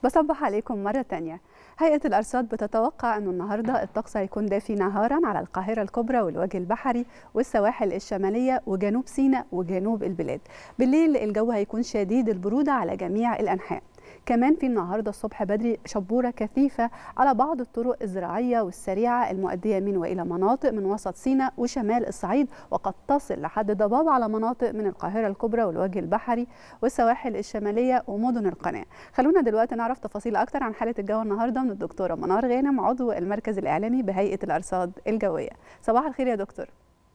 بصبح عليكم مرة تانية هيئة الأرصاد بتتوقع أنه النهاردة الطقس هيكون دافي نهارا على القاهرة الكبرى والوجه البحري والسواحل الشمالية وجنوب سيناء وجنوب البلاد بالليل الجو هيكون شديد البرودة على جميع الأنحاء كمان في النهارده الصبح بدري شبوره كثيفه على بعض الطرق الزراعيه والسريعه المؤديه من والى مناطق من وسط سيناء وشمال الصعيد وقد تصل لحد ضباب على مناطق من القاهره الكبرى والوجه البحري والسواحل الشماليه ومدن القناه. خلونا دلوقتي نعرف تفاصيل اكتر عن حاله الجو النهارده من الدكتوره منار غانم عضو المركز الاعلامي بهيئه الارصاد الجويه. صباح الخير يا دكتور.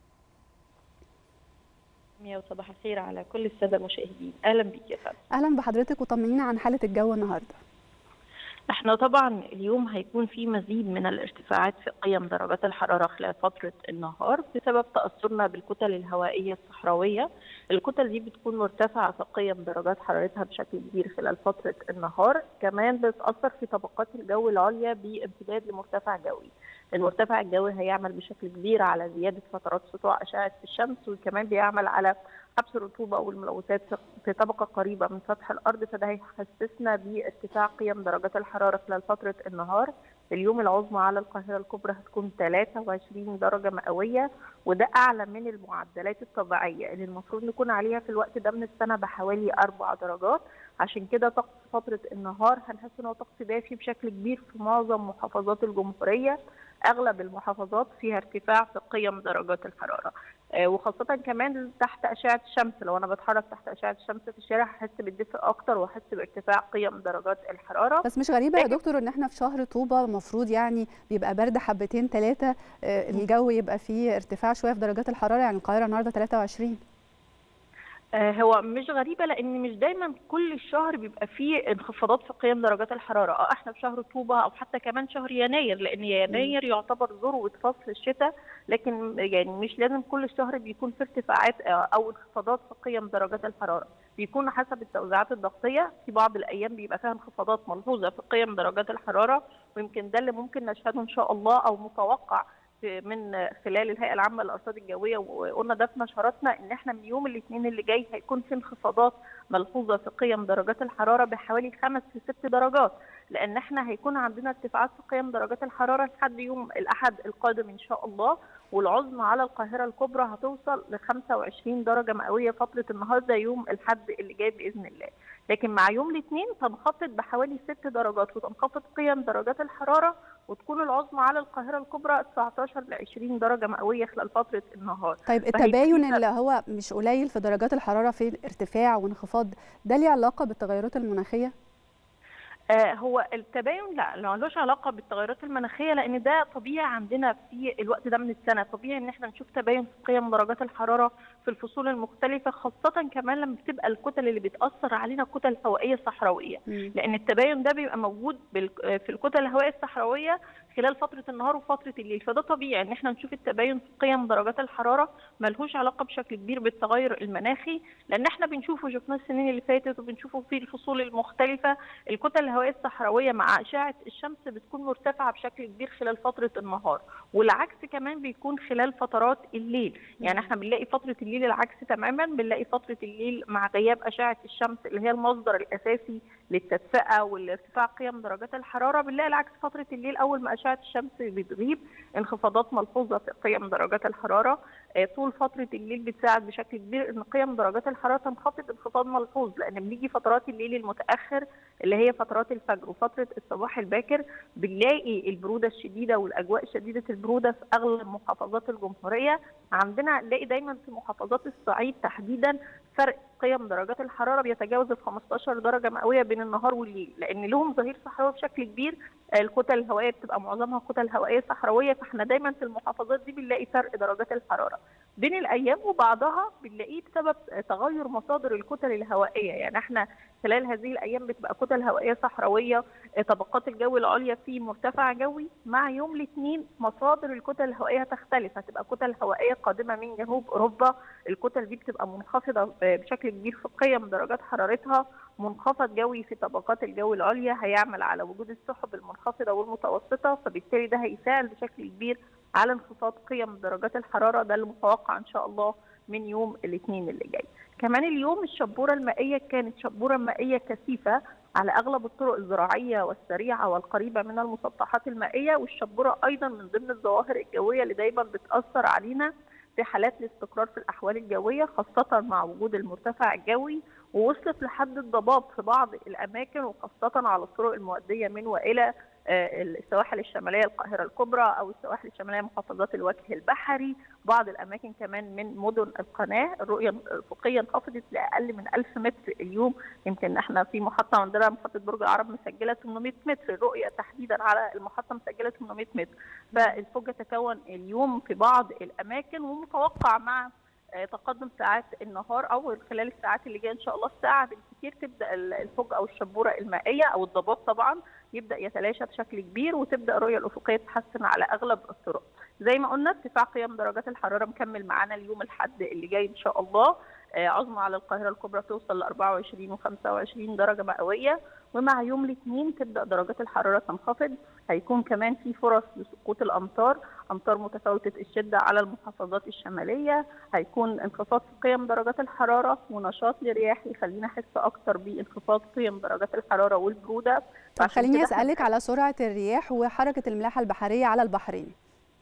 وصباح الخير على كل الساده المشاهدين اهلا بيك يا فندم اهلا بحضرتك وطمنينا عن حاله الجو النهارده احنا طبعا اليوم هيكون في مزيد من الارتفاعات في قيم درجات الحراره خلال فتره النهار بسبب تاثرنا بالكتل الهوائيه الصحراويه الكتل دي بتكون مرتفعه في قيم درجات حرارتها بشكل كبير خلال فتره النهار كمان بتاثر في طبقات الجو العليا بامتداد لمرتفع جوي المرتفع الجوي هيعمل بشكل كبير على زياده فترات سطوع اشعه الشمس وكمان بيعمل على حبس الرطوبه والملوثات في طبقه قريبه من سطح الارض فده هيحسسنا بارتفاع قيم درجات الحراره خلال فتره النهار اليوم العظمى على القاهره الكبرى هتكون 23 درجه مئويه وده اعلى من المعدلات الطبيعيه اللي المفروض نكون عليها في الوقت ده من السنه بحوالي 4 درجات عشان كده طقس فتره النهار هنحس ان هو طقس دافي بشكل كبير في معظم محافظات الجمهوريه اغلب المحافظات فيها ارتفاع في قيم درجات الحراره وخاصه كمان تحت اشعه الشمس لو انا بتحرك تحت اشعه الشمس في الشارع هحس بالدفء اكتر واحس بارتفاع قيم درجات الحراره بس مش غريبه يا دكتور ان احنا في شهر طوبه المفروض يعني بيبقى برد حبتين ثلاثه الجو يبقى فيه ارتفاع شويه في درجات الحراره يعني القاهره النهارده 23 هو مش غريبه لان مش دايما كل الشهر بيبقى فيه انخفاضات في قيم درجات الحراره اه احنا في شهر طوبه او حتى كمان شهر يناير لان يناير يعتبر ذروه فصل الشتاء لكن يعني مش لازم كل الشهر بيكون في ارتفاعات او انخفاضات في قيم درجات الحراره بيكون حسب التوزيعات الضغطيه في بعض الايام بيبقى فيها انخفاضات ملحوظه في قيم درجات الحراره ويمكن ده اللي ممكن نشهده ان شاء الله او متوقع من خلال الهيئه العامه للارصاد الجويه وقلنا ده في نشراتنا ان احنا من يوم الاثنين اللي جاي هيكون في انخفاضات ملحوظه في قيم درجات الحراره بحوالي خمس لست درجات لان احنا هيكون عندنا ارتفاعات في قيم درجات الحراره لحد يوم الاحد القادم ان شاء الله والعظمى على القاهره الكبرى هتوصل ل 25 درجه مئويه فتره النهار ده يوم الاحد اللي جاي باذن الله لكن مع يوم الاثنين تنخفض بحوالي 6 درجات وتنخفض قيم درجات الحراره وتكون العظمى على القاهره الكبرى 19 ل 20 درجه مئويه خلال فتره النهار طيب التباين اللي هو مش قليل في درجات الحراره في ارتفاع وانخفاض ده ليه علاقه بالتغيرات المناخيه آه هو التباين لا لا ملوش علاقه بالتغيرات المناخيه لان ده طبيعي عندنا في الوقت ده من السنه طبيعي ان احنا نشوف تباين في قيم درجات الحراره في الفصول المختلفه خاصه كمان لما بتبقى الكتل اللي بتاثر علينا كتل هوائيه صحراويه م. لان التباين ده بيبقى موجود في الكتل الهوائيه الصحراويه خلال فتره النهار وفتره الليل فده طبيعي ان احنا نشوف التباين في قيم درجات الحراره ملهوش علاقه بشكل كبير بالتغير المناخي لان احنا بنشوفه شفناه السنين اللي فاتت وبنشوفه في الفصول المختلفه الكتل الهوائيه الصحراويه مع اشعه الشمس بتكون مرتفعه بشكل كبير خلال فتره النهار والعكس كمان بيكون خلال فترات الليل يعني احنا بنلاقي فتره الليل العكس تماما بنلاقي فتره الليل مع غياب اشعه الشمس اللي هي المصدر الاساسي للتدفئه والارتفاع قيم درجات الحراره بنلاقي العكس فتره الليل اول ما اشعه الشمس بتغيب انخفاضات ملحوظه في قيم درجات الحراره طول فتره الليل بتساعد بشكل كبير ان قيم درجات الحراره تنخفض انخفاض ملحوظ لان بنيجي فترات الليل المتاخر اللي هي فترات الفجر وفتره الصباح الباكر بنلاقي البروده الشديده والاجواء شديده البروده في اغلب محافظات الجمهوريه عندنا نلاقي دايما في محافظات الصعيد تحديدا فرق قيم درجات الحراره بيتجاوز ال 15 درجه مئويه بين النهار والليل لان لهم ظهير صحراوي بشكل كبير الكتل الهوائيه بتبقى معظمها كتل هوائيه صحراويه فاحنا دايما في المحافظات دي بنلاقي فرق درجات الحراره بين الايام وبعضها بنلاقيه بسبب تغير مصادر الكتل الهوائيه يعني احنا خلال هذه الايام بتبقى كتل هوائيه صحراويه طبقات الجو العليا في مرتفع جوي مع يوم الاثنين مصادر الكتل الهوائيه تختلف هتبقى كتل هوائيه قادمه من جنوب اوروبا الكتل دي بتبقى منخفضه بشكل كبير في قيم درجات حرارتها منخفض جوي في طبقات الجو العليا هيعمل على وجود السحب المنخفضه والمتوسطه فبالتالي ده هيساعد بشكل كبير على انخفاض قيم درجات الحراره ده المتوقع ان شاء الله من يوم الاثنين اللي جاي كمان اليوم الشبوره المائيه كانت شبوره مائيه كثيفه على اغلب الطرق الزراعيه والسريعه والقريبه من المسطحات المائيه والشبوره ايضا من ضمن الظواهر الجويه اللي دايما بتاثر علينا في حالات الاستقرار في الاحوال الجويه خاصه مع وجود المرتفع الجوي ووصلت لحد الضباب في بعض الاماكن وخاصه على الطرق المؤديه من والى السواحل الشماليه القاهره الكبرى او السواحل الشماليه محافظات الوجه البحري بعض الاماكن كمان من مدن القناه الرؤيه الافقيه انخفضت لاقل من 1000 متر اليوم يمكن احنا في محطه عندنا محطه برج العرب مسجله 800 متر الرؤيه تحديدا على المحطه مسجله 800 متر فالفوج تكون اليوم في بعض الاماكن ومتوقع مع تقدم ساعات النهار او خلال الساعات اللي جايه ان شاء الله الساعه بالكثير تبدا الفوج او الشبوره المائيه او الضباب طبعا يبدا يتلاشى بشكل كبير وتبدا الرؤيه الافقيه تتحسن على اغلب الطرق. زي ما قلنا ارتفاع قيم درجات الحراره مكمل معانا اليوم الحد اللي جاي ان شاء الله عظمى على القاهره الكبرى توصل ل 24 و25 درجه مئويه ومع يوم الاثنين تبدا درجات الحراره تنخفض هيكون كمان في فرص لسقوط الامطار امطار متفاوته الشده على المحافظات الشماليه هيكون انخفاض في قيم درجات الحراره ونشاط لرياح يخلينا نحس اكتر بانخفاض قيم درجات الحراره والبروده طب خليني اسالك على سرعه الرياح وحركه الملاحه البحريه على البحرين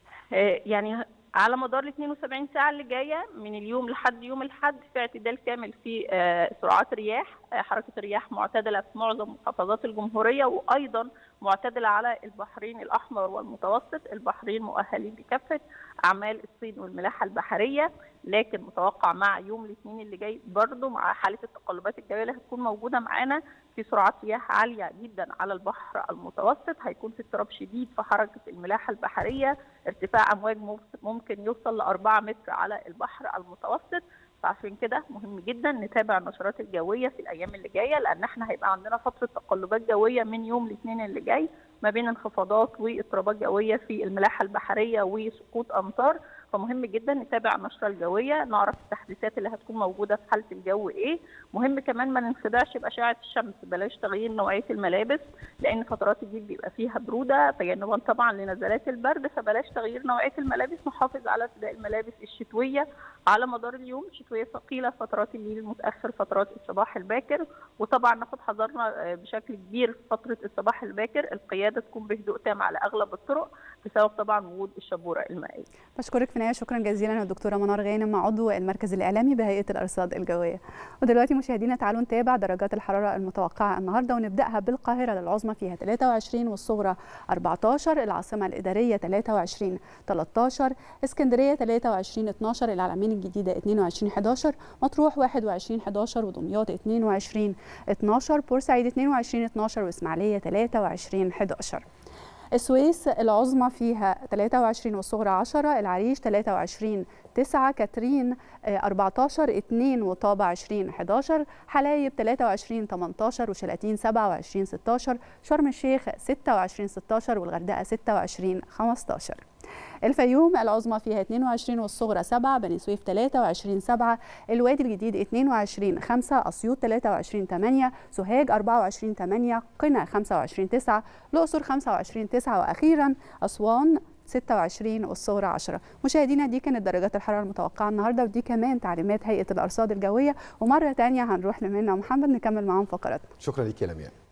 يعني على مدار ال 72 ساعة اللي جاية من اليوم لحد يوم الحد في اعتدال كامل في سرعات رياح حركة الرياح معتدلة في معظم محافظات الجمهورية وأيضا معتدلة على البحرين الأحمر والمتوسط البحرين مؤهلين بكافة أعمال الصيد والملاحة البحرية لكن متوقع مع يوم الاثنين اللي جاي برضه مع حالة التقلبات الجوية اللي هتكون موجودة معانا في سرعات رياح عالية جدا على البحر المتوسط هيكون في اضطراب شديد في حركة الملاحة البحرية ارتفاع أمواج ممكن يوصل ل 4 متر على البحر المتوسط فعشان كده مهم جدا نتابع النشرات الجويه في الايام اللي جايه لان احنا هيبقى عندنا فتره تقلبات جويه من يوم الاثنين اللي جاي ما بين انخفاضات واضطرابات جويه في الملاحه البحريه وسقوط امطار فمهم جدا نتابع النشره الجويه نعرف التحديثات اللي هتكون موجوده في حاله الجو ايه مهم كمان ما ننخدعش باشعه الشمس بلاش تغيير نوعيه الملابس لان فترات الجيل بيبقى فيها بروده تجنبا طبعا لنزلات البرد فبلاش تغيير نوعيه الملابس نحافظ على ارتداء الملابس الشتويه على مدار اليوم شتويه ثقيله فترات الليل المتاخر فترات الصباح الباكر وطبعا ناخد حذرنا بشكل كبير في فتره الصباح الباكر القياده تكون بهدوء تام على اغلب الطرق بسبب طبعا وجود الشبوره المائيه. بشكرك في النهايه شكرا جزيلا الدكتوره منار غانم عضو المركز الاعلامي بهيئه الارصاد الجويه. ودلوقتي مشاهدينا تعالوا نتابع درجات الحراره المتوقعه النهارده ونبداها بالقاهره العظمى فيها 23 والصغرى 14 العاصمه الاداريه 23 13 اسكندريه 23 12 العلمين الجديده 22 11 مطروح 21 11 ودمياط 22 12 بورسعيد 22 12 واسماعيليه 23 11 السويس العظمى فيها 23 والصغرى 10 العريش 23 9 كاترين 14 2 وطابة 20 11 حلايب 23 18 وشلاتين 27 16 شرم الشيخ 26 16 والغردقة 26 15 الفيوم العظمى فيها 22 والصغرى 7 بني سويف 23 7 الوادي الجديد 22 5 اسيوط 23 8 سوهاج 24 8 قنا 25 9 الاقصر 25 9 واخيرا اسوان 26 والصغرى 10 مشاهدينا دي كانت درجات الحراره المتوقعه النهارده ودي كمان تعليمات هيئه الارصاد الجويه ومره ثانيه هنروح لمنى ومحمد نكمل معاهم فقراتنا شكرا ليك يا لميان